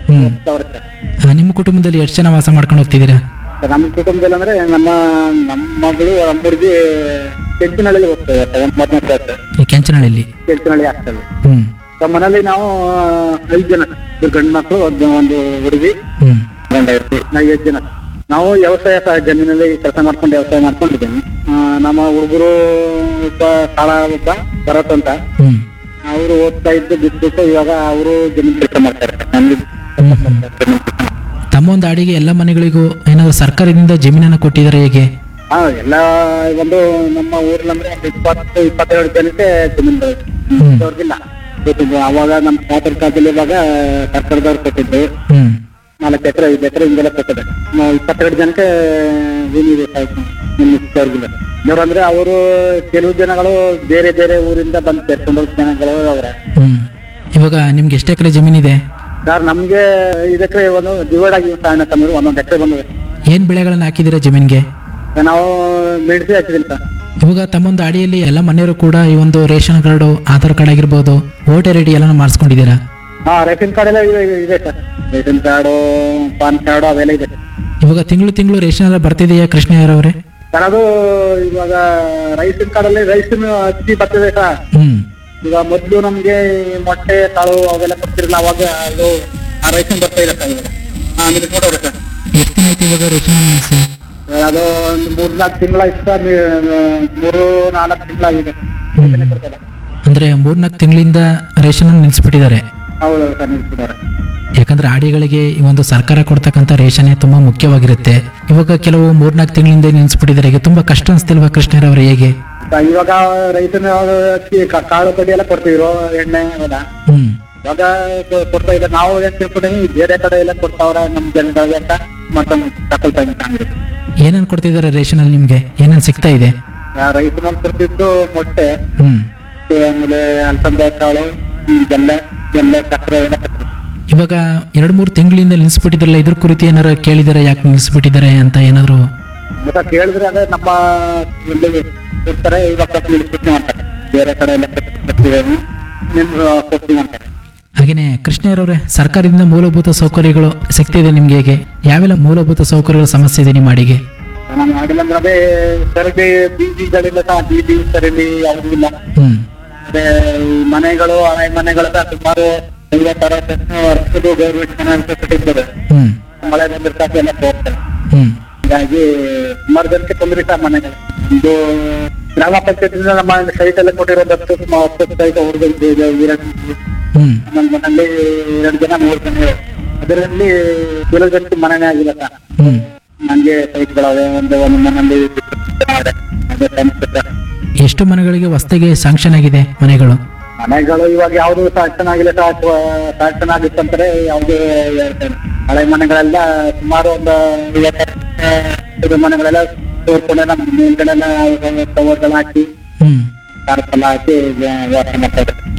ಹ್ಮ್ ಅವ್ರ ಸರ್ ಆ, ನಿಮ್ಮ ಕುಟುಂಬದಲ್ಲಿ ಎಷ್ಟು ಜನ ವಾಸ ಮಾಡ್ಕೊಂಡು ಹೋಗ್ತಿದ್ದೀರಾ ಸರ್, ನಮ್ಮ ಕುಟುಂಬದಲ್ಲಿ ಅಂದ್ರೆ ನಮ್ಮ ನಮ್ಮ ಮಗಳು ನಮ್ಮ ಹುಡುಗಿ ಕೆಂಚಿನಳ್ಳಿಗೆ ಹೋಗ್ತೇವೆ ಸರ್ ಮೊದಲನೇ ಕ್ಲಾಸ್ ಈ ಕೆಂಚನಹಳ್ಳಿಲಿ ಕೆಂಚಿನಳ್ಳಿ ಆಗ್ತದೆ ಹ್ಮ್ ಸೊ ಮನೇಲಿ ನಾವು ಐದು ಜನ ಇಬ್ರು ಗಂಡು ಮಕ್ಕಳು ಒಂದು ಒಂದು ಹುಡುಗಿ ಹ್ಮ್ ಗಂಡ ಇರ್ತೀವಿ ನಾವು ಐದು ಜನ ನಾವು ವ್ಯವಸಾಯ ಸ- ಜಮೀನಲ್ಲಿ ಕೆಲಸ ಮಾಡ್ಕೊಂಡು ವ್ಯವಸಾಯ ಮಾಡ್ಕೊಂಡಿದ್ದೇವೆ ಆ, ನಮ್ಮ ಹುಡುಗರು ಒಬ್ಬ ಕಾಳ ಒಬ್ಬ ಭರತ್ ಅಂತ ಹ್ಮ್ ಅವರು ಓದ್ತಾ ಇದ್ದು ಬಿಟ್ಬಿಟ್ಟು ಇವಾಗ ಅವರು ಜಮೀನ್ ಕೆಲಸ ಮಾಡ್ತಾರೆ ನಮ್ಗೆ ತಮ್ಮ ಒಂದು ಅಡಿಗೆ ಎಲ್ಲ ಮನೆಗಳಿಗೂ ಏನಾದ್ರು ಸರ್ಕಾರದಿಂದ ಜಮೀನನ್ನು ಕೊಟ್ಟಿದ್ದಾರೆ ಹೇಗೆ ಹಾ ಎಲ್ಲ ಒಂದು ನಮ್ಮ ಊರ್ಲಂದ್ರೆ ಒಂದು ಇಪ್ಪತ್ತು ಇಪ್ಪತ್ತೆರಡು ಜನಕ್ಕೆ ಜಮೀನು ಹ್ಮ್. ಅವ್ರಿಗಿಲ್ಲ ಗೊತ್ತಿದ್ದು ಅವಾಗ ನಮ್ಮ ತಾತರ ಕಾಲದಲ್ಲಿ ಇವಾಗ ಸರ್ಕಾರದವ್ರು ಕೊಟ್ಟಿದ್ದು ಹ್ಮ್ ನಾಲ್ಕು ಎಕರೆ ಐದು ಎಕರೆ ಹಿಂಗೆಲ್ಲ ಕೊಟ್ಟಿದೆ ನಾವು ಇಪ್ಪತ್ತೆರಡು ಜನಕ್ಕೆ ಭೂಮಿ ಬೇಕಾಯ್ತು ಅವ್ರಿಗಿಲ್ಲ ಅಂದ್ರೆ ಅವರು ಕೆಲವು ಜನಗಳು ಬೇರೆ ಬೇರೆ ಊರಿಂದ ಬಂದು ಸೇರ್ಕೊಂಡು ಹೋದ ಜನಗಳು ಅವ್ರೆ ಹ್ಮ್ ಇವಾಗ ನಿಮ್ಗೆ ಎಷ್ಟು ಎಕರೆ ಜಮೀನಿದೆ ಸರ್ ನಮ್ಗೆ ಐದು ಎಕರೆ ಒಂದು ಡಿವೈಡ್ ಆಗಿ ಕಾರಣ ತಂದ್ರೆ ಒಂದೊಂದು ಎಕರೆ ಬಂದಿದೆ ಏನ್ ಬೆಳೆಗಳನ್ನ ಹಾಕಿದ್ದೀರಾ ಜಮೀನ್ಗೆ ನಾವು ಮೆಣಸಿ ಹಾಕಿದ್ದೀನಿ ಸರ್ ಇವಾಗ ತಮ್ಮೊಂದು ಅಡಿಯಲ್ಲಿ ಎಲ್ಲ ಮನೆಯವರು ಕೂಡ ಈ ಒಂದು ರೇಷನ್ ಕಾರ್ಡು ಆಧಾರ್ ಕಾರ್ಡ್ ಆಗಿರ್ಬೋದು ವೋಟರ್ ಐ ಡಿ ಎಲ್ಲ ಮಾಡಿಸ್ಕೊಂಡಿದ್ದೀರಾ ಹಾ ರೇಷನ್ ಕಾರ್ಡ್ ಎಲ್ಲ ಇದೆ ಇದೆ sir ration card PAN card ಅವೆಲ್ಲ ಇದೆ ಇವಾಗ ತಿಂಗಳು ತಿಂಗಳು ರೇಷನ್ ಎಲ್ಲ ಬರ್ತಿದೆಯಾ ಕೃಷ್ಣಯ್ಯರವ್ರೆ ಸರ್ ಅದು ಇವಾಗ ರೈಸಿನ ಕಾರ್ಡಲ್ಲಿ ರೈಸಿನ ಅಕ್ಕಿ ಬರ್ತದೆ ಸರ್ ಹ್ಮ್ ಈಗ ಮೊದಲು ನಮ್ಗೆ ಮೊಟ್ಟೆ ಕಾಳು ಅವೆಲ್ಲ ಕೊಡ್ತಿರಲಿಲ್ಲ ಅವಾಗ ಅದು ಆ ರೈಸಿನ ಬರ್ತಾ ಇದೆ ಸರ್ ಇವಾಗ ಹಾ ನಿಮಗೆ ನೋಡೋರು ಸರ್ ಎಷ್ಟು ದಿನ ಆಯ್ತು ಇವಾಗ ರೇಷನ್ ನಿಲ್ಸಿ ಅದು ಒಂದು ಮೂರ್ ನಾಲ್ಕು ತಿಂಗಳಾಯ್ತು ಸರ್ ನೀವು- ಮೂರು ನಾಲ್ಕು ತಿಂಗಳಾಗಿದೆ ಹ್ಮ್. ಅಂದ್ರೆ ಮೂರ್ನಾಲ್ಕು ತಿಂಗಳಿಂದ ರೇಷನ್ ನಿಲ್ಸ್ಬಿಟ್ಟಿದ್ದಾರೆ ಹೌದು ಸರ್ ನಿಲ್ಸಿದ್ದಾರೆ ಯಾಕಂದ್ರೆ ಆಡಿಗಳಿಗೆ ಈ ಒಂದು ಸರ್ಕಾರ ಕೊಡ್ತಕ್ಕಂಥ ರೇಷನ್ ತುಂಬಾ ಮುಖ್ಯವಾಗಿರುತ್ತೆ ಇವಾಗ ಕೆಲವು ಮೂರ್ನಾಲ್ಕು ತಿಂಗಳಿಂದ ನಿಲ್ಸ್ಬಿಟ್ಟಿದ್ದಾರೆ ಈಗ ತುಂಬಾ ಕಷ್ಟ ಅನ್ಸ್ತಿಲ್ವಾ ಕೃಷ್ಣಯ್ಯರವ್ರೆ ಹೇಗೆ ಇವಾಗ ರೈತನ ಅಕ್ಕಿ ಕಾ- ಕಾಳು ಕಡ್ಡಿ ಎಲ್ಲ ಕೊಡ್ತಿದ್ರು ಎಣ್ಣೆ ಅವೆಲ್ಲ ಹ್ಮ್ ಇವಾಗ ಕೊ- ಕೊಡ್ತಾ ಇಲ್ಲ ನಾವು ಏನ್ ತಿಳ್ಕೊಂಡಿವಿ ಬೇರೆ ಕಡೆ ಎಲ್ಲ ಕೊಡ್ತಾವ್ರ ನಮ್ ಜನಗಳಿಗೆ ಅಂತ ಮತ್ತೆ ತಕೊಳ್ತಾ ಇದ್ದೀನಿ ಏನೇನ್ ಕೊಡ್ತಿದ್ದಾರೆ ರೇಷನ್ ಅಲ್ಲಿ ನಿಮ್ಗೆ ಏನೇನ್ ಸಿಗ್ತಾ ಇದೆ ರೈತನಲ್ಲಿ ಕೊಡ್ತಿದ್ದು ಮೊಟ್ಟೆ ಹ್ಮ್ ಮತ್ತೆ ಆಮೇಲೆ ಅಲಸಂದೆ ಕಾಳು ಈ ಬೆಲ್ಲ ಬೆಲ್ಲ ಸಕ್ಕರೆ ಎಲ್ಲ ಕೊಡ್ತಿದ್ರು. ಇವಾಗ ಎರಡ್ ಮೂರು ತಿಂಗಳಿಂದ ನಿಲ್ಸ್ಬಿಟ್ಟಿದ್ರಲ್ಲ ಇದ್ರ ಕುರಿತು ಏನಾರ ಕೇಳಿದಾರೆ ಯಾಕೆ ನಿಲ್ಸ್ಬಿಟ್ಟಿದ್ದಾರೆ ಅಂತ ಏನಾದ್ರು ಮತ್ತೆ ಕೇಳಿದ್ರೆ ಅದೇ ನಮ್ಮ ಇಲ್ಲಿ ಕೊಡ್ತಾರೆ ಇವಾಗ ಸ್ವಲ್ಪ ನಿಲ್ಲಿಸ್ಬಿಟ್ಟು ಮಾಡ್ತಾರೆ ಬೇರೆ ಕಡೆ ಎಲ್ಲ ಕೊಡ್ತೀವಿ ನಿಮ್ಗೆ ಕೊಡ್ತೀವಿ ಅಂತಾರೆ ಹಾಗೇನೆ ಕೃಷ್ಣಯ್ಯರವ್ರೆ ಸರ್ಕಾರದಿಂದ ಮೂಲಭೂತ ಸೌಕರ್ಯಗಳು ಸಿಗ್ತಿದೆ ನಿಮ್ಗೆ ಹೇಗೆ ಯಾವೆಲ್ಲ ಮೂಲಭೂತ ಸೌಕರ್ಯಗಳ ಸಮಸ್ಯೆ ಇದೆ ನಿಮ್ಮ ಅಡಿಗೆ ನಾನು ಮಾಡಿಲ್ಲ ಅಂದ್ರೆ ಅದೇ ಸರಿಗೆ ಬೀದಿಗಳಿಲ್ಲ ಸಹ ಬೀದಿ ಸರಿಲಿ ಯಾವುದೂ ಇಲ್ಲ ಹ್ಮ್ ಮತ್ತೆ ಈ ಮನೆಗಳು ಹಳೆ ಮನೆಗಳು ಸಹ ಸುಮಾರು ಐವತ್ತು ಅರವತ್ತು ವರ್ಷದ ಗೌರ್ಮೆಂಟ್ ಮನೆ ಅಂತ ಕಟ್ಟಿದ್ದಾರೆ ಹ್ಮ್ ಮಳೆ ಬಂದಿರ್ತಾಕ ಎಲ್ಲ ಹೋಗ್ತಾರೆ ಹ್ಮ್ ಹೀಗಾಗಿ ಸುಮಾರು ಜನಕ್ಕೆ ತೊಂದರೆ ಸಹ ಮನೆಗಳು ಇದು ಗ್ರಾಮ ಪಂಚಾಯತಿಂದ ನಮ್ಮ ಸೈಟ್ ಎಲ್ಲ ಕೊಟ್ಟಿರೋ ಹತ್ತು ಹತ್ತು ಸೈಟ್ ಹುಡುಗರು ಎರಡು ಹ್ಮ್ ನಮ್ಮ ಮನೆಯಲ್ಲಿ ಎರಡು ಜನ ಮೂರು ಜನ ಇದ್ದಾರೆ. ಅದರಲ್ಲಿ ಕೆಲವು ಜನಕ್ಕೆ ಮನೆನೇ ಆಗಿಲ್ಲ ಸರ್ ಹ್ಮ್ ನಂಗೆ ಸೈಟ್ಗಳವೆ ಒಂದು ಒಂದು ಮನೆಯಲ್ಲಿ ಅದೇ ಸಮಸ್ಯೆ ಸರ್. ಎಷ್ಟು ಮನೆಗಳಿಗೆ ಹೊಸ್ದಾಗಿ ಸ್ಯಾಂಕ್ಷನ್ ಆಗಿದೆ ಮನೆಗಳು ಮನೆಗಳು ಇವಾಗ ಯಾವ್ದು ಸ್ಯಾಂಕ್ಷನ್ ಆಗಿಲ್ಲ ಸ್ಯಾಂಕ್ಷನ್ ಆಗಿತ್ತು ಅಂತಾರೆ ಯಾವ್ದು ಹೇಳ್ತಾರೆ ಹಳೆ ಮನೆಗಳೆಲ್ಲ ಸುಮಾರು ಒಂದು ಐವತ್ತು ಮನೆಗಳೆಲ್ಲ ತೋರ್ಕೊಂಡೆ ನಮ್ಮ ಮೇಲ್ಗಡೆಲ್ಲ ಕವರ್ಗಳು ಹಾಕಿ ಹ್ಮ್ ಕಾರ್ಪೆಲ್ಲ ಹಾಕಿ ವಾಸ ಮಾಡ್ತಾರೆ